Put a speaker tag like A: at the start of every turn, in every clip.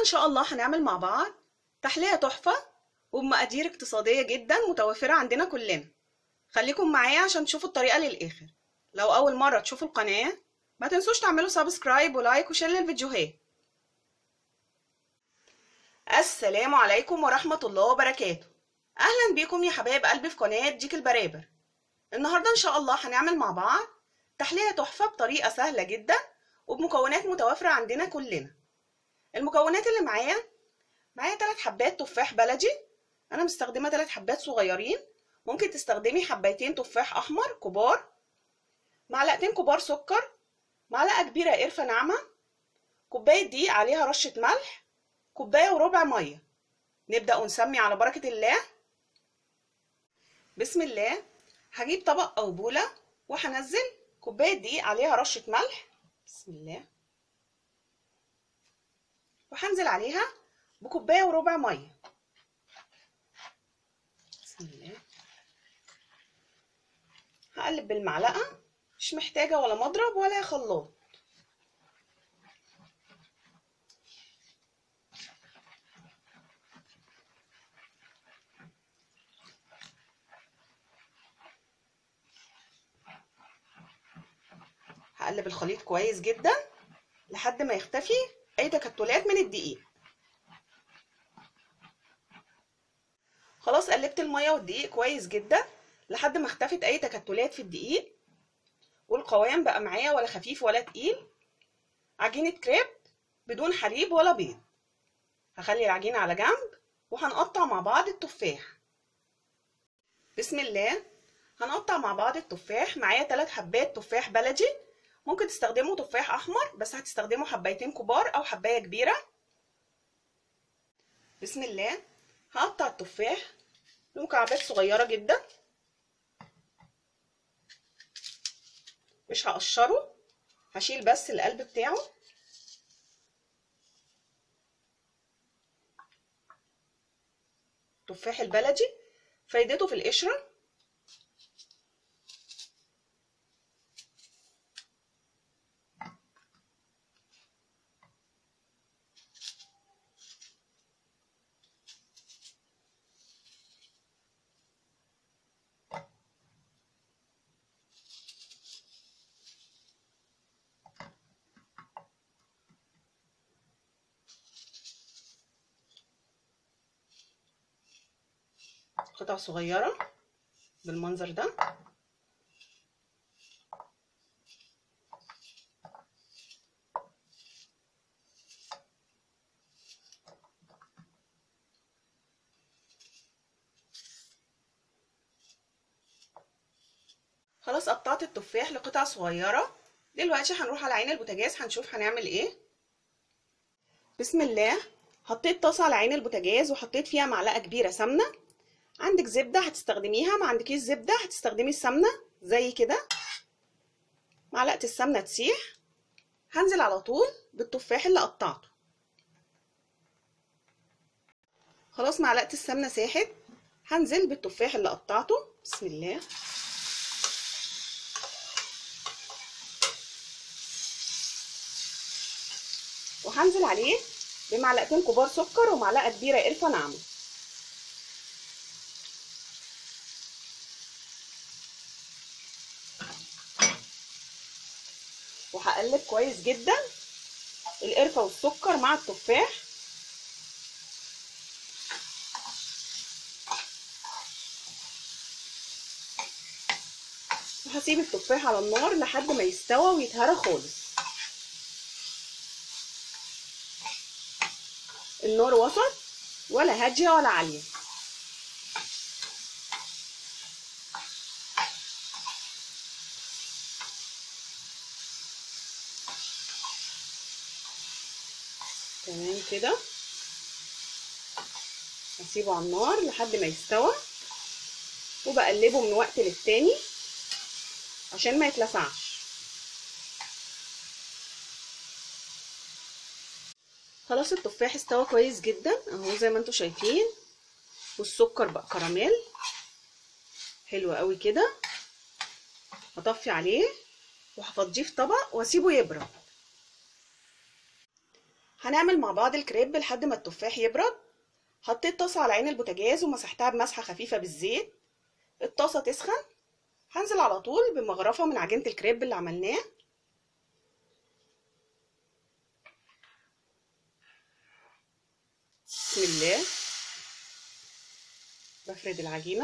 A: شاء الله هنعمل مع بعض تحلية تحفة وبمقادير اقتصادية جدا متوفرة عندنا كلنا خليكم معايا عشان تشوفوا الطريقة للآخر لو أول مرة تشوفوا القناة ما تنسوش تعملوا سبسكرايب ولايك وشير للفيديوهات السلام عليكم ورحمة الله وبركاته أهلا بيكم يا حبايب قلبي في قناة ديك البرابر النهاردة إن شاء الله هنعمل مع بعض تحلية تحفة بطريقة سهلة جدا وبمكونات متوافرة عندنا كلنا المكونات اللي معايا معايا 3 حبات تفاح بلدي انا مستخدمه 3 حبات صغيرين ممكن تستخدمي حبايتين تفاح احمر كبار معلقتين كبار سكر معلقه كبيره قرفه ناعمه كوبايه دقيق عليها رشه ملح كوبايه وربع ميه نبدا ونسمي على بركه الله بسم الله هجيب طبق او بوله وهنزل كوبايه دقيق عليها رشه ملح بسم الله وهنزل عليها بكوبايه وربع ميه بسم الله هقلب بالمعلقه مش محتاجه ولا مضرب ولا خلاط هقلب الخليط كويس جدا لحد ما يختفي اي تكتلات من الدقيق خلاص قلبت الميه والدقيق كويس جدا لحد ما اختفت اي تكتلات في الدقيق والقوام بقى معايا ولا خفيف ولا تقيل عجينه كريب بدون حليب ولا بيض هخلي العجينه على جنب وهنقطع مع بعض التفاح بسم الله هنقطع مع بعض التفاح معايا 3 حبات تفاح بلدي ممكن تستخدموا تفاح احمر بس هتستخدموا حبايتين كبار او حبايه كبيره بسم الله هقطع التفاح لمكعبات صغيره جدا مش هقشره هشيل بس القلب بتاعه التفاح البلدي فايدته في القشره قطع صغيرة بالمنظر ده خلاص قطعت التفاح لقطع صغيرة دلوقتي هنروح على عين البوتاجاز هنشوف هنعمل ايه بسم الله حطيت طاسة على عين البوتاجاز وحطيت فيها معلقة كبيرة سمنة عندك زبدة هتستخدميها ما عندكيش زبدة هتستخدمي السمنة زي كده معلقة السمنة تسيح هنزل على طول بالتفاح اللي قطعته خلاص معلقة السمنة ساحت هنزل بالتفاح اللي قطعته بسم الله وهنزل عليه بمعلقتين كبار سكر ومعلقة كبيرة قرفة ناعمة وهقلب كويس جدا القرفة والسكر مع التفاح وهسيب التفاح على النار لحد ما يستوى ويتهرى خالص النار وسط ولا هادية ولا عالية تمام كده هسيبه على النار لحد ما يستوى وبقلبه من وقت للتاني عشان ما يتلسعش خلاص التفاح استوى كويس جدا اهو زي ما انتم شايفين والسكر بقى كراميل حلو قوي كده هطفي عليه وهفضيه في طبق واسيبه يبرد هنعمل مع بعض الكريب لحد ما التفاح يبرد حطيت طاسة على عين البوتاجاز ومسحتها بمسحة خفيفة بالزيت الطاسة تسخن هنزل على طول بمغرفة من عجينة الكريب اللي عملناه بسم الله بفرد العجينة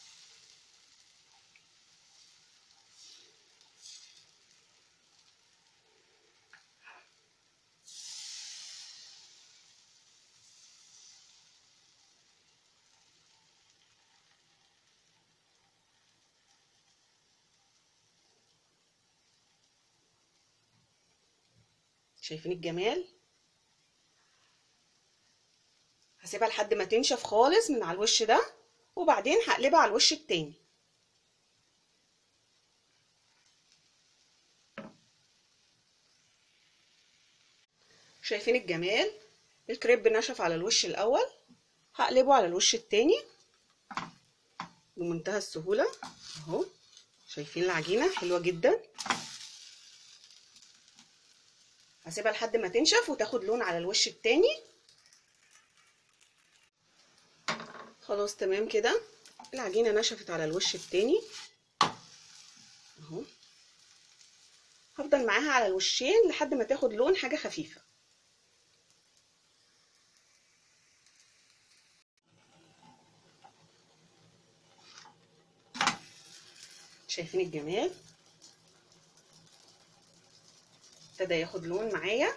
A: شايفين الجمال هسيبها لحد ما تنشف خالص من على الوش ده وبعدين هقلبها على الوش التاني شايفين الجمال الكريب نشف على الوش الاول هقلبه على الوش التاني بمنتهى السهوله اهو شايفين العجينه حلوه جدا هسيبها لحد ما تنشف وتاخد لون على الوش التاني خلاص تمام كده العجينة نشفت على الوش التاني اهو هفضل معاها على الوشين لحد ما تاخد لون حاجة خفيفة شايفين الجمال ابتدى ياخد لون معايا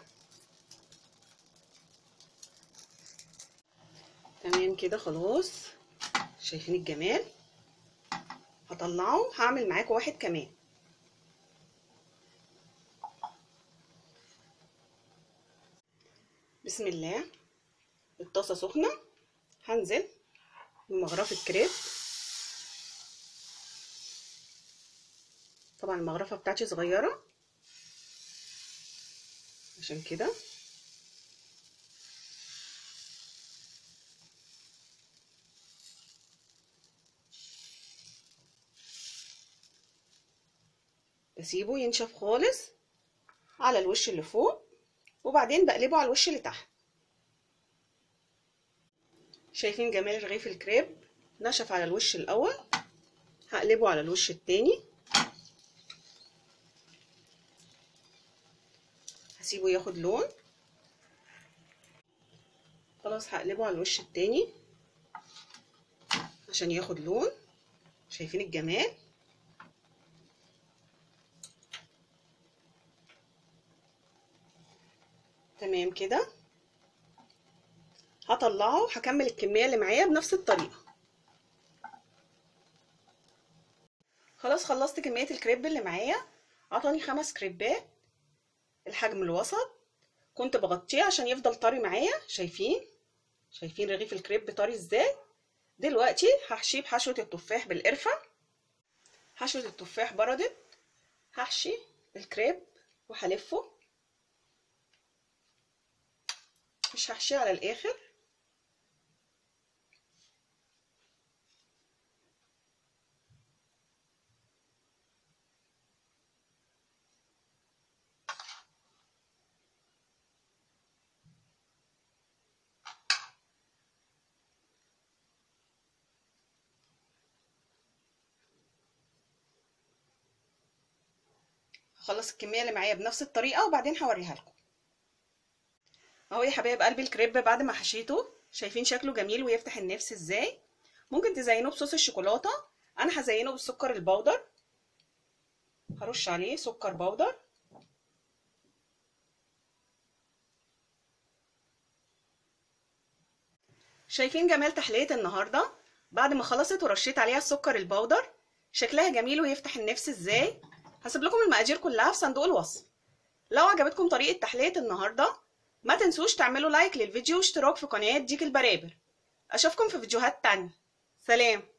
A: تمام كده خلاص شايفين الجمال هطلعه هعمل معاكم واحد كمان بسم الله الطاسه سخنه هنزل بمغرفه كريب طبعا المغرفه بتاعتي صغيره عشان كده بسيبه ينشف خالص على الوش اللي فوق وبعدين بقلبه على الوش اللي تحت شايفين جمال رغيف الكريب نشف على الوش الاول هقلبه على الوش التاني هسيبه ياخد لون خلاص هقلبه على الوش التاني عشان ياخد لون شايفين الجمال تمام كده هطلعه هكمل الكميه اللي معايا بنفس الطريقه خلاص خلصت كميه الكريب اللي معايا عطاني خمس كريبات الحجم الوسط كنت بغطيه عشان يفضل طري معايا شايفين شايفين رغيف الكريب طري ازاي دلوقتي هحشيه بحشوه التفاح بالقرفه حشوه التفاح بردت هحشي الكريب وهلفه مش هحشيه على الاخر هخلص الكميه اللي معايا بنفس الطريقه وبعدين هوريها لكم اهو يا حبايب قلبي الكريب بعد ما حشيته شايفين شكله جميل ويفتح النفس ازاي ممكن تزينوه بصوص الشوكولاته انا هزينه بالسكر البودر هرش عليه سكر بودر شايفين جمال تحليه النهارده بعد ما خلصت ورشيت عليها السكر البودر شكلها جميل ويفتح النفس ازاي هسيب لكم المقادير كلها في صندوق الوصف لو عجبتكم طريقه تحليه النهارده ما تنسوش تعملوا لايك للفيديو واشتراك في قناه ديك البرابر اشوفكم في فيديوهات تانية سلام